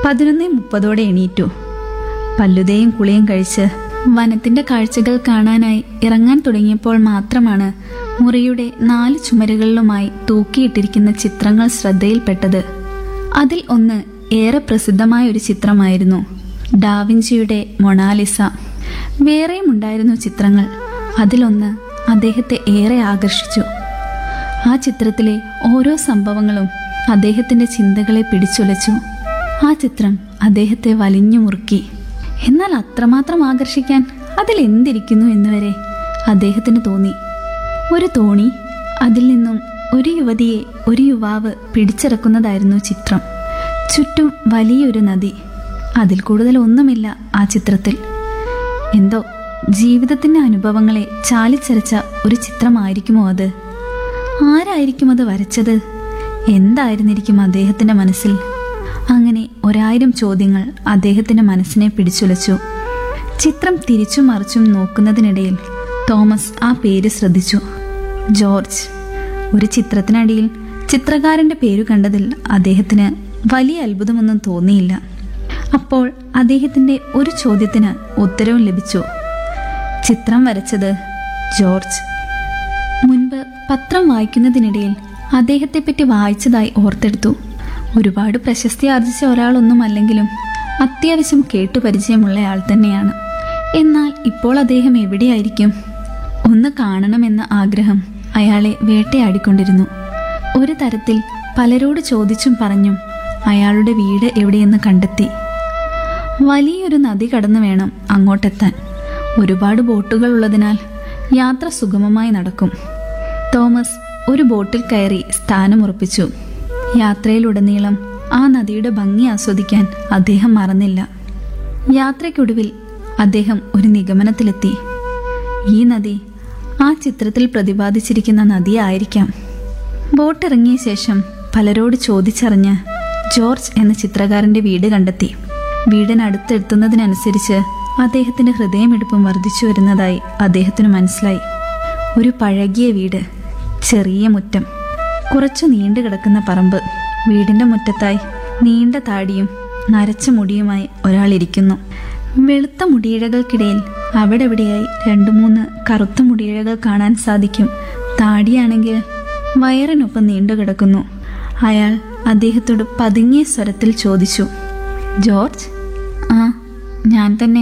പതിനൊന്നേ മുപ്പതോടെ എണീറ്റു പല്ലുതയും കുളിയും കഴിച്ച് വനത്തിന്റെ കാഴ്ചകൾ കാണാനായി ഇറങ്ങാൻ തുടങ്ങിയപ്പോൾ മാത്രമാണ് മുറിയുടെ നാല് ചുമരുകളിലുമായി തൂക്കിയിട്ടിരിക്കുന്ന ചിത്രങ്ങൾ ശ്രദ്ധയിൽപ്പെട്ടത് അതിൽ ഒന്ന് ഏറെ പ്രസിദ്ധമായ ഒരു ചിത്രമായിരുന്നു ഡാവിഞ്ചിയുടെ മൊണാലിസ വേറെയും ഉണ്ടായിരുന്നു ചിത്രങ്ങൾ അതിലൊന്ന് അദ്ദേഹത്തെ ഏറെ ആകർഷിച്ചു ആ ചിത്രത്തിലെ ഓരോ സംഭവങ്ങളും അദ്ദേഹത്തിന്റെ ചിന്തകളെ പിടിച്ചുലച്ചു ആ ചിത്രം അദ്ദേഹത്തെ വലിഞ്ഞു മുറുക്കി എന്നാൽ അത്രമാത്രം ആകർഷിക്കാൻ അതിൽ എന്തിരിക്കുന്നു എന്നുവരെ അദ്ദേഹത്തിന് തോന്നി ഒരു തോണി അതിൽ നിന്നും ഒരു യുവതിയെ ഒരു യുവാവ് പിടിച്ചിറക്കുന്നതായിരുന്നു ചിത്രം ചുറ്റും വലിയൊരു നദി അതിൽ കൂടുതൽ ഒന്നുമില്ല ആ ചിത്രത്തിൽ എന്തോ ജീവിതത്തിന്റെ അനുഭവങ്ങളെ ചാലിച്ചരച്ച ഒരു ചിത്രമായിരിക്കുമോ അത് ആരായിരിക്കും അത് വരച്ചത് എന്തായിരുന്നിരിക്കും അദ്ദേഹത്തിന്റെ മനസ്സിൽ അങ്ങനെ ഒരായിരം ചോദ്യങ്ങൾ അദ്ദേഹത്തിന്റെ മനസ്സിനെ പിടിച്ചുലച്ചു ചിത്രം തിരിച്ചും മറിച്ചും നോക്കുന്നതിനിടയിൽ തോമസ് ആ പേര് ശ്രദ്ധിച്ചു ജോർജ് ഒരു ചിത്രത്തിനടിയിൽ ചിത്രകാരന്റെ പേരു കണ്ടതിൽ അദ്ദേഹത്തിന് വലിയ അത്ഭുതമൊന്നും തോന്നിയില്ല അപ്പോൾ അദ്ദേഹത്തിന്റെ ഒരു ചോദ്യത്തിന് ഉത്തരവും ലഭിച്ചു ചിത്രം വരച്ചത് ജോർജ് മുൻപ് പത്രം വായിക്കുന്നതിനിടയിൽ അദ്ദേഹത്തെപ്പറ്റി വായിച്ചതായി ഓർത്തെടുത്തു ഒരുപാട് പ്രശസ്തി ആർജിച്ച ഒരാളൊന്നുമല്ലെങ്കിലും അത്യാവശ്യം കേട്ടുപരിചയമുള്ള ആൾ തന്നെയാണ് എന്നാൽ ഇപ്പോൾ അദ്ദേഹം എവിടെയായിരിക്കും ഒന്ന് കാണണമെന്ന ആഗ്രഹം അയാളെ വേട്ടയാടിക്കൊണ്ടിരുന്നു ഒരു തരത്തിൽ പലരോട് ചോദിച്ചും പറഞ്ഞും അയാളുടെ വീട് എവിടെയെന്ന് കണ്ടെത്തി വലിയൊരു നദി കടന്നു വേണം അങ്ങോട്ടെത്താൻ ഒരുപാട് ബോട്ടുകൾ ഉള്ളതിനാൽ യാത്ര സുഗമമായി നടക്കും തോമസ് ഒരു ബോട്ടിൽ കയറി സ്ഥാനമുറപ്പിച്ചു യാത്രയിലുടനീളം ആ നദിയുടെ ഭംഗി ആസ്വദിക്കാൻ അദ്ദേഹം മറന്നില്ല യാത്രയ്ക്കൊടുവിൽ അദ്ദേഹം ഒരു നിഗമനത്തിലെത്തി ഈ നദി ആ ചിത്രത്തിൽ പ്രതിപാദിച്ചിരിക്കുന്ന നദിയായിരിക്കാം ബോട്ടിറങ്ങിയ ശേഷം പലരോട് ചോദിച്ചറിഞ്ഞ് ജോർജ് എന്ന ചിത്രകാരന്റെ വീട് കണ്ടെത്തി വീടിനടുത്തെത്തുന്നതിനനുസരിച്ച് അദ്ദേഹത്തിന്റെ ഹൃദയമിടിപ്പും വർദ്ധിച്ചു വരുന്നതായി അദ്ദേഹത്തിന് മനസ്സിലായി ഒരു പഴകിയ വീട് ചെറിയ മുറ്റം കുറച്ചു നീണ്ടു കിടക്കുന്ന പറമ്പ് വീടിന്റെ മുറ്റത്തായി നീണ്ട താടിയും നരച്ച മുടിയുമായി ഒരാൾ ഇരിക്കുന്നു വെളുത്ത മുടിയിഴകൾക്കിടയിൽ അവിടെ ഇവിടെയായി രണ്ടു മൂന്ന് കറുത്ത മുടിയിഴകൾ കാണാൻ സാധിക്കും താടിയാണെങ്കിൽ വയറിനൊപ്പം നീണ്ടു കിടക്കുന്നു അയാൾ അദ്ദേഹത്തോട് പതുങ്ങിയ സ്വരത്തിൽ ചോദിച്ചു ജോർജ് ആ ഞാൻ തന്നെ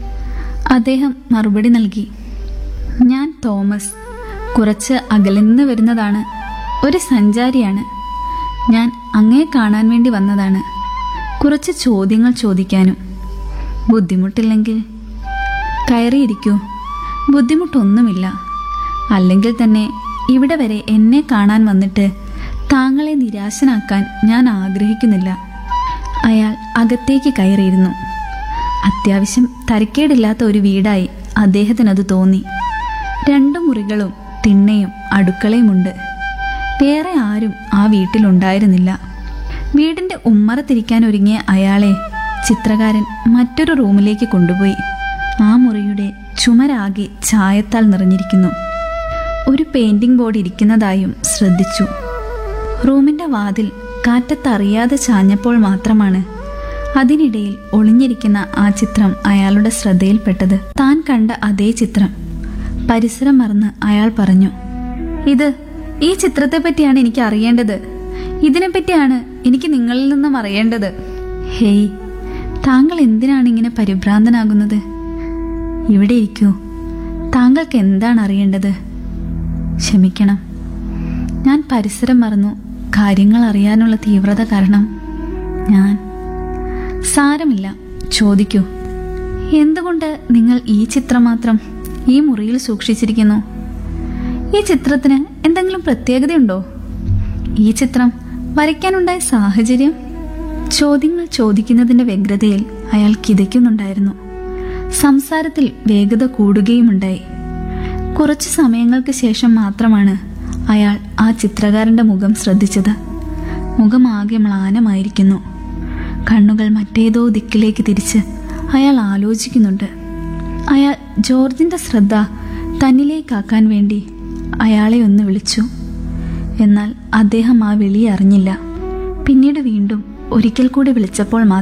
അദ്ദേഹം മറുപടി നൽകി ഞാൻ തോമസ് കുറച്ച് അകലിൽ നിന്ന് വരുന്നതാണ് ഒരു സഞ്ചാരിയാണ് ഞാൻ അങ്ങേ കാണാൻ വേണ്ടി വന്നതാണ് കുറച്ച് ചോദ്യങ്ങൾ ചോദിക്കാനും ബുദ്ധിമുട്ടില്ലെങ്കിൽ കയറിയിരിക്കൂ ബുദ്ധിമുട്ടൊന്നുമില്ല അല്ലെങ്കിൽ തന്നെ ഇവിടെ വരെ എന്നെ കാണാൻ വന്നിട്ട് താങ്കളെ നിരാശനാക്കാൻ ഞാൻ ആഗ്രഹിക്കുന്നില്ല അയാൾ അകത്തേക്ക് കയറിയിരുന്നു അത്യാവശ്യം തരക്കേടില്ലാത്ത ഒരു വീടായി അദ്ദേഹത്തിനത് തോന്നി രണ്ടു മുറികളും തിണ്ണയും അടുക്കളയുമുണ്ട് വേറെ ആരും ആ വീട്ടിലുണ്ടായിരുന്നില്ല വീടിന്റെ ഉമ്മറത്തിരിക്കാൻ ഒരുങ്ങിയ അയാളെ ചിത്രകാരൻ മറ്റൊരു റൂമിലേക്ക് കൊണ്ടുപോയി ആ മുറിയുടെ ചുമരാകെ ചായത്താൽ നിറഞ്ഞിരിക്കുന്നു ഒരു പെയിന്റിംഗ് ബോർഡ് ഇരിക്കുന്നതായും ശ്രദ്ധിച്ചു റൂമിന്റെ വാതിൽ കാറ്റത്തറിയാതെ ചാഞ്ഞപ്പോൾ മാത്രമാണ് അതിനിടയിൽ ഒളിഞ്ഞിരിക്കുന്ന ആ ചിത്രം അയാളുടെ ശ്രദ്ധയിൽപ്പെട്ടത് താൻ കണ്ട അതേ ചിത്രം പരിസരം മറന്ന് അയാൾ പറഞ്ഞു ഇത് ഈ ചിത്രത്തെ പറ്റിയാണ് എനിക്ക് അറിയേണ്ടത് ഇതിനെപ്പറ്റിയാണ് എനിക്ക് നിങ്ങളിൽ നിന്നും അറിയേണ്ടത് ഹേയ് താങ്കൾ എന്തിനാണ് ഇങ്ങനെ പരിഭ്രാന്തനാകുന്നത് ഇവിടെ ഇരിക്കൂ താങ്കൾക്ക് എന്താണ് അറിയേണ്ടത് ക്ഷമിക്കണം ഞാൻ പരിസരം മറന്നു കാര്യങ്ങൾ അറിയാനുള്ള തീവ്രത കാരണം ഞാൻ സാരമില്ല ചോദിക്കൂ എന്തുകൊണ്ട് നിങ്ങൾ ഈ ചിത്രം മാത്രം ഈ മുറിയിൽ സൂക്ഷിച്ചിരിക്കുന്നു ഈ ചിത്രത്തിന് എന്തെങ്കിലും പ്രത്യേകതയുണ്ടോ ഈ ചിത്രം വരയ്ക്കാനുണ്ടായ സാഹചര്യം ചോദ്യങ്ങൾ ചോദിക്കുന്നതിന്റെ വ്യഗ്രതയിൽ അയാൾ കിതയ്ക്കുന്നുണ്ടായിരുന്നു സംസാരത്തിൽ വേഗത കൂടുകയുമുണ്ടായി കുറച്ചു സമയങ്ങൾക്ക് ശേഷം മാത്രമാണ് അയാൾ ആ ചിത്രകാരന്റെ മുഖം ശ്രദ്ധിച്ചത് മുഖമാകെ മ്ലാനമായിരിക്കുന്നു കണ്ണുകൾ മറ്റേതോ ദിക്കിലേക്ക് തിരിച്ച് അയാൾ ആലോചിക്കുന്നുണ്ട് അയാൾ ജോർജിന്റെ ശ്രദ്ധ തന്നിലേക്കാക്കാൻ വേണ്ടി അയാളെ ഒന്ന് വിളിച്ചു എന്നാൽ അദ്ദേഹം ആ വിളി അറിഞ്ഞില്ല പിന്നീട് വീണ്ടും ഒരിക്കൽ കൂടി വിളിച്ചപ്പോൾ മാത്രം